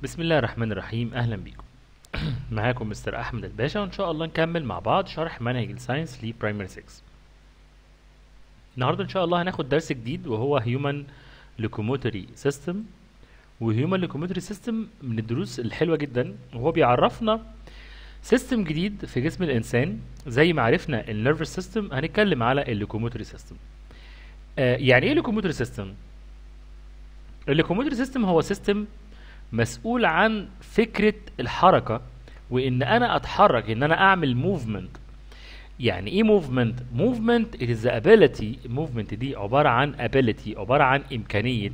بسم الله الرحمن الرحيم اهلا بيكم معاكم مستر احمد الباشا وان شاء الله نكمل مع بعض شرح منهج الساينس لبرايمري 6 النهارده ان شاء الله هناخد درس جديد وهو هيومن لوكوموتري سيستم وهيومن لوكوموتري سيستم من الدروس الحلوه جدا وهو بيعرفنا سيستم جديد في جسم الانسان زي ما عرفنا النيرفس سيستم هنتكلم على اللوكوموتري سيستم آه يعني ايه لوكوموتري سيستم اللوكوموتري سيستم هو سيستم مسؤول عن فكرة الحركة وإن أنا أتحرك إن أنا أعمل موفمنت يعني إيه موفمنت؟ موفمنت it is the ability موفمنت دي عبارة عن ability عبارة عن إمكانية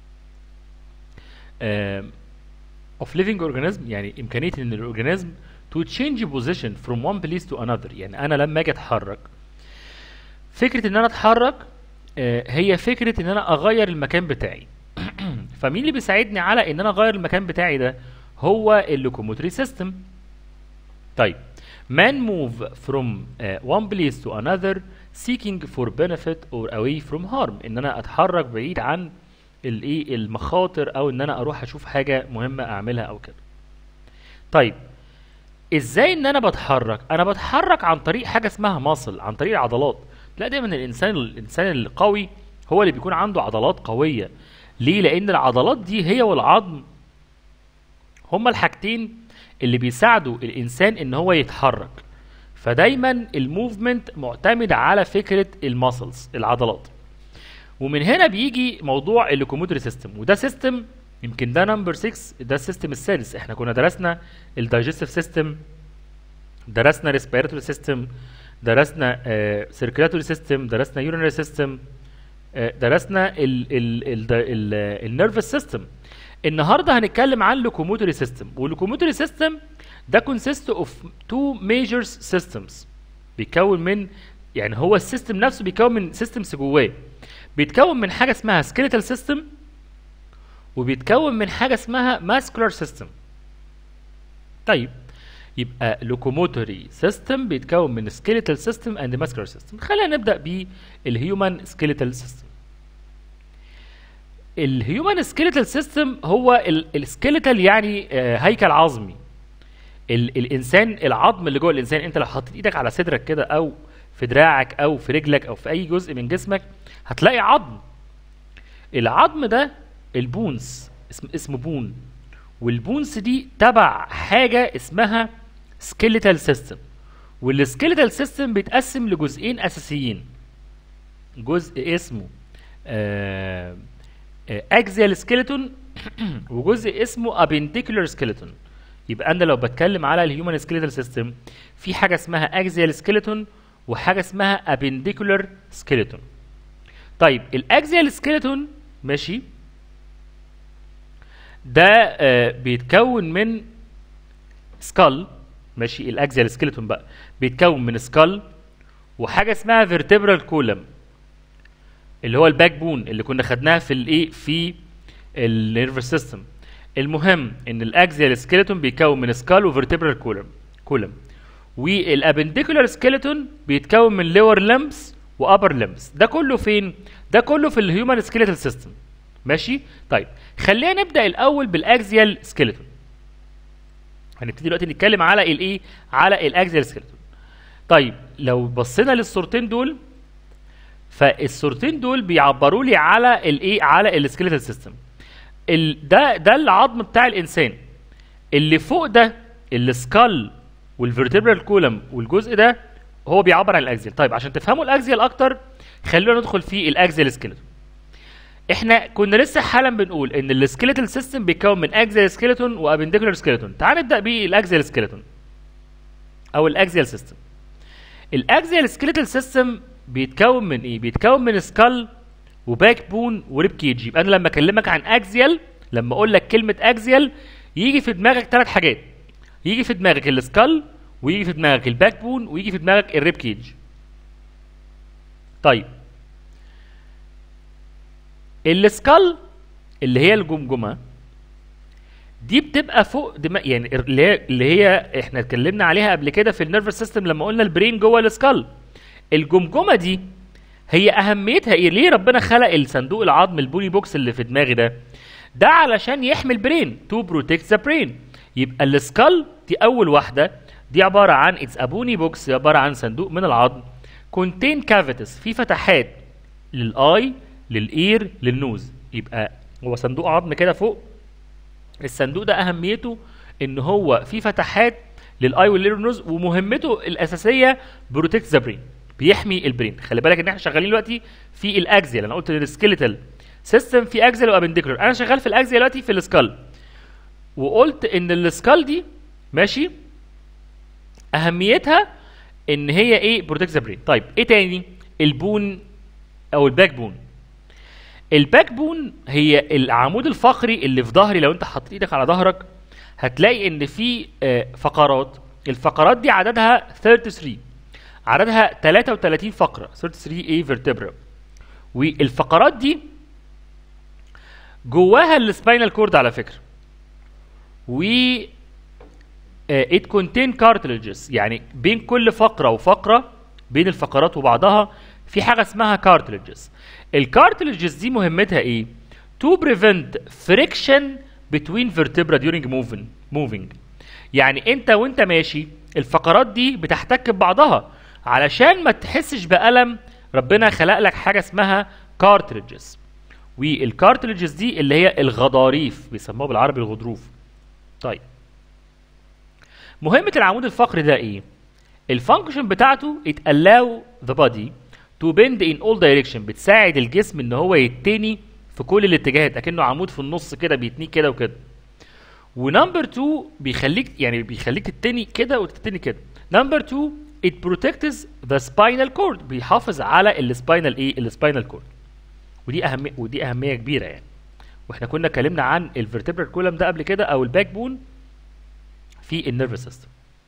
آم، of living organism يعني إمكانية إن الأورجانيزم to change position from one place to another يعني أنا لما أجي أتحرك فكرة إن أنا أتحرك آه، هي فكرة إن أنا أغير المكان بتاعي فمين اللي بيساعدني على ان انا اغير المكان بتاعي ده هو اللوكوموتري سيستم طيب man move from uh, one place to another seeking for benefit or away from harm ان انا اتحرك بعيد عن الايه المخاطر او ان انا اروح اشوف حاجه مهمه اعملها او كده طيب ازاي ان انا بتحرك انا بتحرك عن طريق حاجه اسمها ماسل عن طريق العضلات لا دايما الانسان الانسان القوي هو اللي بيكون عنده عضلات قويه ليه لان العضلات دي هي والعظم هما الحاجتين اللي بيساعدوا الانسان ان هو يتحرك فدايما الموفمنت معتمد على فكره الماسلز العضلات ومن هنا بيجي موضوع اللوكوموتري سيستم وده سيستم يمكن ده نمبر 6 ده السيستم السادس احنا كنا درسنا الدايجستيف سيستم درسنا ريسبيراتوري سيستم درسنا سيركيلاتوري سيستم درسنا يورينري سيستم درسنا النيرفس سيستم النهارده هنتكلم عن لوكوموتري سيستم واللوكوموتري سيستم ده كونسيست اوف تو ميجر سيستمز بيتكون من يعني هو السيستم نفسه بيتكون من سيستمز جواه بيتكون من حاجه اسمها سكيليتال سيستم وبيتكون من حاجه اسمها ماسكولار سيستم طيب يبقى لوكوموتوري سيستم بيتكون من سكيليتال سيستم اند ماسكولار سيستم خلينا نبدا بالهيومن سكيليتال سيستم الهيومن سكيليتال سيستم هو السكيليتال يعني آه، هيكل عظمي ال الانسان العظم اللي جوه الانسان انت لو حطيت ايدك على صدرك كده او في دراعك او في رجلك او في اي جزء من جسمك هتلاقي عظم العظم ده البونس اسم اسمه بون والبونس دي تبع حاجه اسمها سكيليتال سيستم والسكيليتال سيستم بيتقسم لجزئين اساسيين جزء اسمه اكزيال سكيلتون وجزء اسمه ابنديكولار سكيلتون يبقى انا لو بتكلم على الهيومن سكيليتال سيستم في حاجه اسمها اكزيال سكيلتون وحاجه اسمها ابنديكولار سكيلتون طيب الاكزيال سكيلتون ماشي ده آه بيتكون من سكال ماشي الاكزيال سكيلتون بقى بيتكون من سكال وحاجه اسمها فيرتبرال كولم اللي هو الباك بون اللي كنا خدناها في الايه في النيرفس سيستم المهم ان الاكزيال سكيلتون بيتكون من سكال وفيرتبرال كولم كولم والابنديكولار سكيلتون بيتكون من لور لمبس وابر لمبس ده كله فين ده كله في الهيومن سكيلتال سيستم ماشي طيب خلينا نبدا الاول بالاكزيال سكيلتون هنبتدي دلوقتي نتكلم على الايه على الاكزيال سكيلتون طيب لو بصينا للصورتين دول فالصورتين دول بيعبروا لي على الايه على السكيلتال سيستم ال ده ده العظم بتاع الانسان اللي فوق ده السكال والفيرتبرال كولم والجزء ده هو بيعبر عن الاكزيال طيب عشان تفهموا الاكزيال اكتر خلونا ندخل في الاكزيال سكيلتون احنا كنا لسه حالا بنقول ان السكيلتال سيستم بيتكون من اكزيال سكيلتون وابنديكولار سكيلتون تعال نبدا بالاكزيال سكيلتون او الاكزيال سيستم الاكزيال سكيلتال سيستم بيتكون من ايه بيتكون من سكال وباك بون وريب كيج يبقى انا لما اكلمك عن اكزيال لما اقول لك كلمه اكزيال يجي في دماغك ثلاث حاجات يجي في دماغك السكال ويجي في دماغك الباك بون ويجي في دماغك الريب كيج طيب السكال اللي هي الجمجمه دي بتبقى فوق دماغ يعني اللي هي اللي هي احنا اتكلمنا عليها قبل كده في النيرفس سيستم لما قلنا البرين جوه السكال الجمجمه دي هي اهميتها ايه ليه ربنا خلق الصندوق العظم البولي بوكس اللي في دماغي ده ده علشان يحمي البرين تو بروتكت ذا برين يبقى السكال دي اول واحده دي عباره عن اتس ابوني بوكس عباره عن صندوق من العظم كونتين كافيتس في فتحات للاي للاير للنوز يبقى هو صندوق عظم كده فوق الصندوق ده اهميته ان هو في فتحات للاي والاير والنوز ومهمته الاساسيه بروتكت ذا برين بيحمي البرين خلي بالك ان احنا شغالين دلوقتي في الاكزيال انا قلت السكيلتال سيستم في اكزيال وابنديكولار انا شغال في الاكزيال دلوقتي في السكال وقلت ان السكال دي ماشي اهميتها ان هي ايه بروتكت ذا برين طيب ايه تاني البون او الباك بون الباك بون هي العمود الفقري اللي في ظهري لو انت حطيت ايدك على ظهرك هتلاقي ان في آه، فقرات الفقرات دي عددها 33 عددها 33 فقره 33 ايه فيرتبرا والفقرات دي جواها السباينال كورد على فكره و ات كونتين كارتلجز يعني بين كل فقره وفقره بين الفقرات وبعضها في حاجه اسمها كارتلجز الكارتلجز دي مهمتها ايه to prevent friction between vertebra during moving moving يعني انت وانت ماشي الفقرات دي بتحتك ببعضها علشان ما تحسش بألم ربنا خلق لك حاجه اسمها كارتلجز والكارتلجز دي اللي هي الغضاريف بيسموها بالعربي الغضروف طيب مهمة العمود الفقري ده ايه؟ الفانكشن بتاعته it allow the body to bend in all direction بتساعد الجسم ان هو يتني في كل الاتجاهات اكنه عمود في النص كده بيتنيه كده وكده ونمبر 2 بيخليك يعني بيخليك تتني كده وتتني كده نمبر 2 it protects the spinal cord بيحافظ على السباينال ايه السباينال كورد ودي اهميه ودي اهميه كبيره يعني واحنا كنا اتكلمنا عن الفرتبرال كولم ده قبل كده او الباك بون في النيرفس سيستم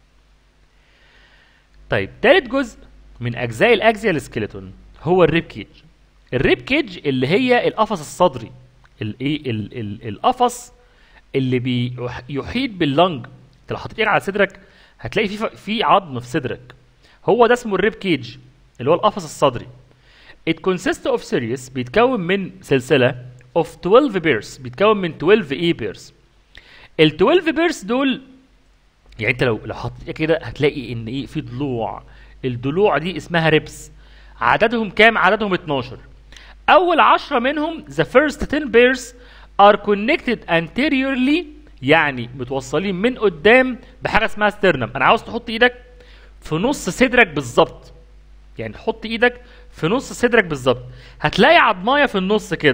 طيب تالت جزء من اجزاء الاكزيال سكيلتون هو الريب كيج الريب كيج اللي هي القفص الصدري الايه ال- ال- القفص اللي بيحيط باللنج انت لو حطيت ايدك على صدرك هتلاقي في ف- في عظم في صدرك هو ده اسمه الريب كيج اللي هو القفص الصدري It consists of series بيتكون من سلسلة of 12 pairs بيتكون من 12 ايه pairs ال 12 pairs دول يعني انت لو لو حطيت كده هتلاقي ان ايه في ضلوع الضلوع دي اسمها ريبس عددهم كام عددهم 12 اول 10 منهم the first 10 pairs are connected anteriorly يعني متوصلين من قدام بحاجه اسمها sternum انا عاوز تحط ايدك في نص صدرك بالظبط يعني تحط ايدك في نص صدرك بالظبط هتلاقي عضمايه في النص كده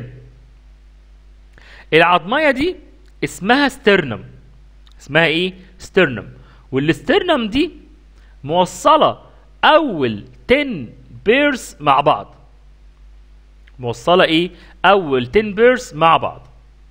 العضمايه دي اسمها sternum اسمها ايه sternum والسترنم دي موصله اول 10 بيرس مع بعض موصله ايه اول 10 بيرس مع بعض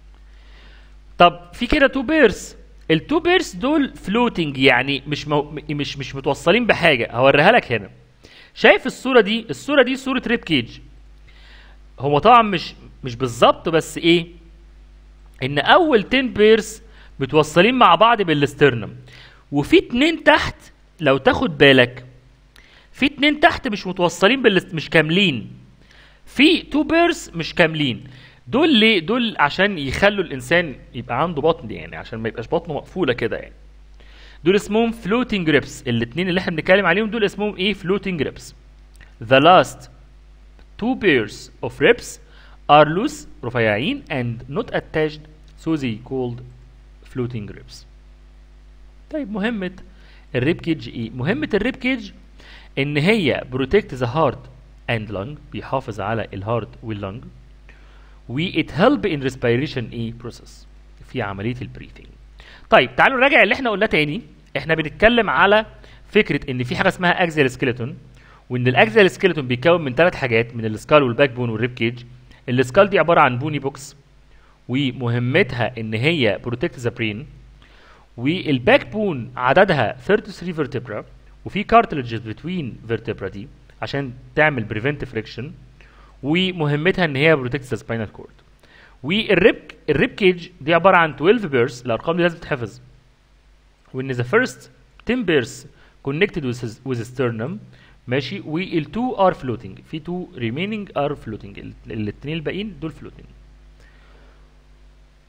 طب في كده 2 بيرس التو بيرس دول فلوتنج يعني مش مو... مش مش متوصلين بحاجه هوريها لك هنا شايف الصوره دي الصوره دي صوره ريب كيج هو طبعا مش مش بالظبط بس ايه ان اول 10 بيرس متوصلين مع بعض بالاسترنم وفي اتنين تحت لو تاخد بالك في اتنين تحت مش متوصلين بالاست... مش كاملين في تو بيرس مش كاملين دول ليه دول عشان يخلوا الانسان يبقى عنده بطن يعني عشان ما يبقاش بطنه مقفوله كده يعني دول اسمهم فلوتنج ريبس الاثنين اللي احنا بنتكلم عليهم دول اسمهم ايه فلوتنج ريبس the last two pairs of ribs are loose رفيعين and not attached so they called floating ribs طيب مهمة الريب كيج ايه؟ مهمة الريب كيج ان هي protect the heart and lung بيحافظ على الهارت واللنج و it help in respiration ايه process في عملية البريثنج طيب تعالوا نراجع اللي احنا قلناه تاني احنا بنتكلم على فكرة ان في حاجة اسمها اكزيال سكيلتون وان الاكزيال سكيلتون بيتكون من ثلاث حاجات من السكال والباك بون والريب كيج السكال دي عبارة عن بوني بوكس ومهمتها ان هي protect the brain والباك بون عددها 33 فيرتبرا وفي كارتلجز بتوين فيرتبرا دي عشان تعمل بريفنت فريكشن ومهمتها ان هي بروتكت ذا سباينال كورد والريب الريب كيج دي عباره عن 12 بيرس الارقام دي لازم تتحفظ وان ذا فيرست 10 بيرس connected with his, with sternum ماشي والتو ار فلوتنج في تو ريميننج ار فلوتنج الاثنين الباقيين دول فلوتنج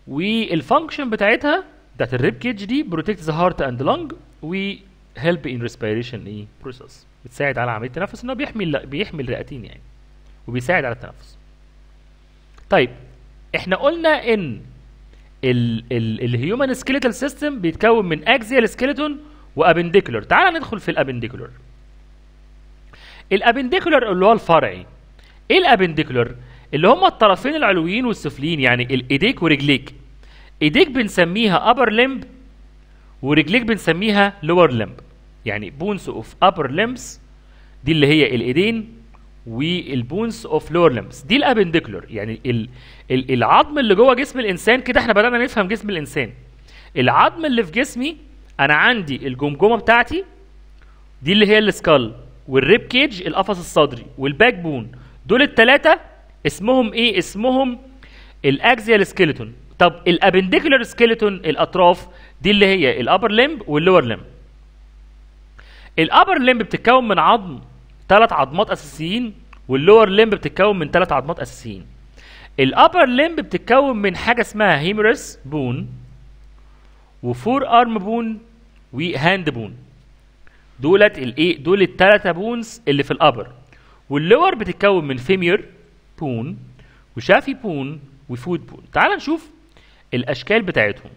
والفانكشن بتاعتها بتاعت الريب كيج دي بروتكت ذا هارت اند لونج و هيلب ان ريسبيريشن ايه بروسيس بتساعد على عمليه التنفس ان هو بيحمي بيحمي الرئتين يعني وبيساعد على التنفس طيب احنا قلنا ان الهيومن سكيليتال سيستم بيتكون من اكزيال سكيلتون وابنديكولر تعال ندخل في الابنديكولر الابنديكولر اللي هو الفرعي ايه الابنديكولر اللي هم الطرفين العلويين والسفليين يعني الايديك ورجليك ايديك بنسميها upper limb ورجليك بنسميها lower limb يعني بونس اوف upper limbs دي اللي هي الايدين والبونس اوف لور limbs دي الابنديكولر يعني ال ال العظم اللي جوه جسم الانسان كده احنا بدانا نفهم جسم الانسان العظم اللي في جسمي انا عندي الجمجمه بتاعتي دي اللي هي السكال والريب كيج القفص الصدري والباك بون دول الثلاثه اسمهم ايه اسمهم الاكزيال سكيلتون طب الابنديكولار سكيلتون الاطراف دي اللي هي الابر لمب واللور لمب الابر لمب بتتكون من عظم ثلاث عظمات اساسيين واللور لمب بتتكون من ثلاث عظمات اساسيين الابر لمب بتتكون من حاجه اسمها هيمورس بون وفور ارم بون وهاند بون دولت الايه دول الثلاثه بونز اللي في الابر واللور بتتكون من فيمير بون وشافي بون وفود بون تعال نشوف الاشكال بتاعتهم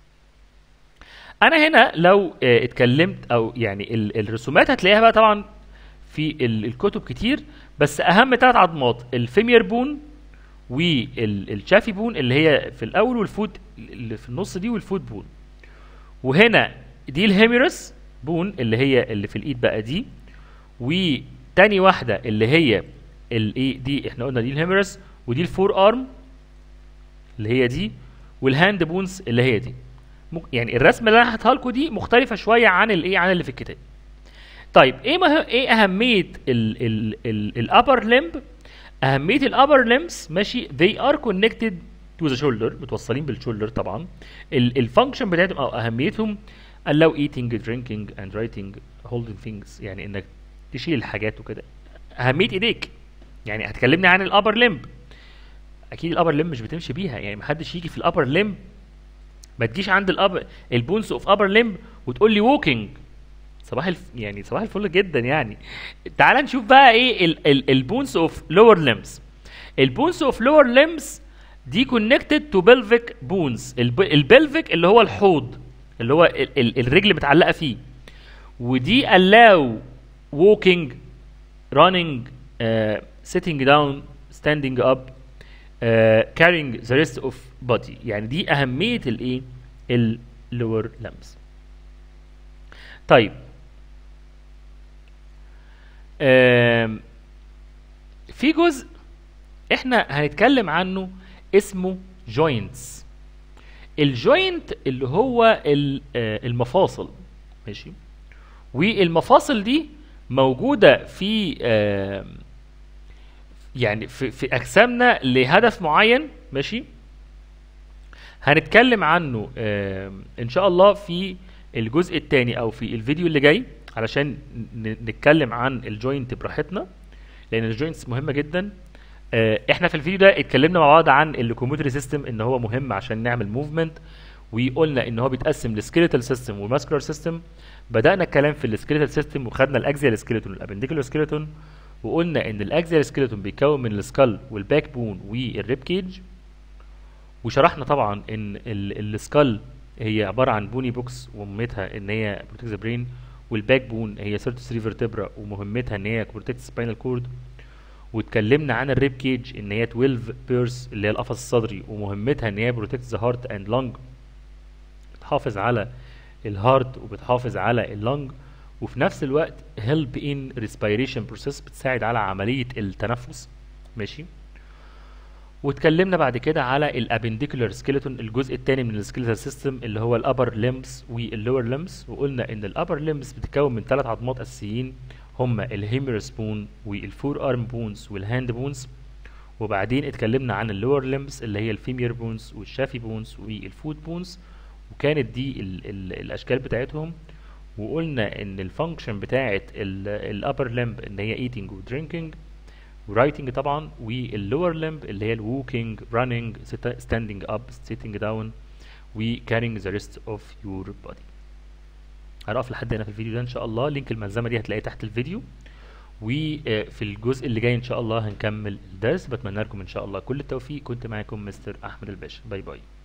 انا هنا لو آه، اتكلمت او يعني ال- الرسومات هتلاقيها بقى طبعا في ال- الكتب كتير بس اهم ثلاث عظمات الفيمير بون والشافي بون اللي هي في الاول والفود اللي في النص دي والفود بون وهنا دي الهيميرس بون اللي هي اللي في الايد بقى دي وتاني واحده اللي هي الايه دي احنا قلنا دي الهيميرس ودي الفور ارم اللي هي دي والهاند بونز اللي هي دي مك- يعني الرسمه اللي انا حاططها لكم دي مختلفه شويه عن الايه عن اللي في الكتاب طيب ايه مه... ايه اهميه ال ال ال الابر لمب اهميه الابر limbs ماشي they are connected to the shoulder متوصلين بالشولدر طبعا الفانكشن بتاعتهم او اهميتهم allow eating drinking and writing holding things يعني انك تشيل الحاجات وكده اهميه ايديك يعني هتكلمني عن الابر لمب اكيد الابر لمب مش بتمشي بيها يعني محدش يجي في الابر لمب ما تجيش عند الابر البونس اوف ابر لمب وتقول لي ووكينج صباح الف... يعني صباح الفل جدا يعني تعال نشوف بقى ايه البونس اوف لور ليمز البونس اوف لور ليمز دي كونكتد تو بلفيك بونز البلفيك اللي هو الحوض اللي هو ال ال الرجل متعلقه فيه ودي allow walking running uh, sitting down standing up uh, carrying the rest of body يعني دي اهميه الايه اللور limbs طيب آم، في جزء احنا هنتكلم عنه اسمه joints الجوينت اللي هو ال- آه، المفاصل ماشي والمفاصل دي موجوده في آم، يعني في, في اجسامنا لهدف معين ماشي هنتكلم عنه آم، ان شاء الله في الجزء الثاني او في الفيديو اللي جاي علشان ن- نتكلم عن الجوينت براحتنا لان الجوينتس مهمه جدا آه، احنا في الفيديو ده اتكلمنا مع بعض عن اللوكوموتري سيستم ان هو مهم عشان نعمل موفمنت وقلنا ان هو بيتقسم لسكيليتال سيستم وماسكولار سيستم بدانا الكلام في السكيليتال سيستم وخدنا الاكزيال سكيلتون والابنديكولار سكيلتون وقلنا ان الاكزيال سكيلتون بيتكون من السكال والباك بون والريب كيج وشرحنا طبعا ان السكال هي عباره عن بوني بوكس ومهمتها ان هي بروتكت ذا برين والباك بون هي سيرتس 3 فيرتبرا ومهمتها ان هي بروتكت سباينال كورد واتكلمنا عن الريب كيج ان هي 12 بيرس اللي هي القفص الصدري ومهمتها ان هي بروتكت ذا هارت اند لونج بتحافظ على الهارت وبتحافظ على اللونج وفي نفس الوقت هيلب ان ريسبيريشن بروسيس بتساعد على عمليه التنفس ماشي واتكلمنا بعد كده على الابنديكولار سكيلتون الجزء الثاني من السكيلتال سيستم اللي هو الابر ليمبس واللور ليمبس وقلنا ان الابر ليمبس بتتكون من ثلاث عظمات اساسيين هما الهيميرس بون والفور ارم بونز والهاند بونز وبعدين اتكلمنا عن اللور ليمبس اللي هي الفيمير بونز والشافي بونز والفوت بونز وكانت دي ال ال الاشكال بتاعتهم وقلنا ان الفانكشن بتاعت الابر لمب ان هي eating و drinking writing طبعا واللور limb اللي هي الووكينج running standing up sitting down و carrying the rest of your body هنقف لحد هنا في الفيديو ده ان شاء الله لينك الملزمه دي هتلاقيه تحت الفيديو وفي الجزء اللي جاي ان شاء الله هنكمل الدرس بتمنى لكم ان شاء الله كل التوفيق كنت معاكم مستر احمد الباشا باي باي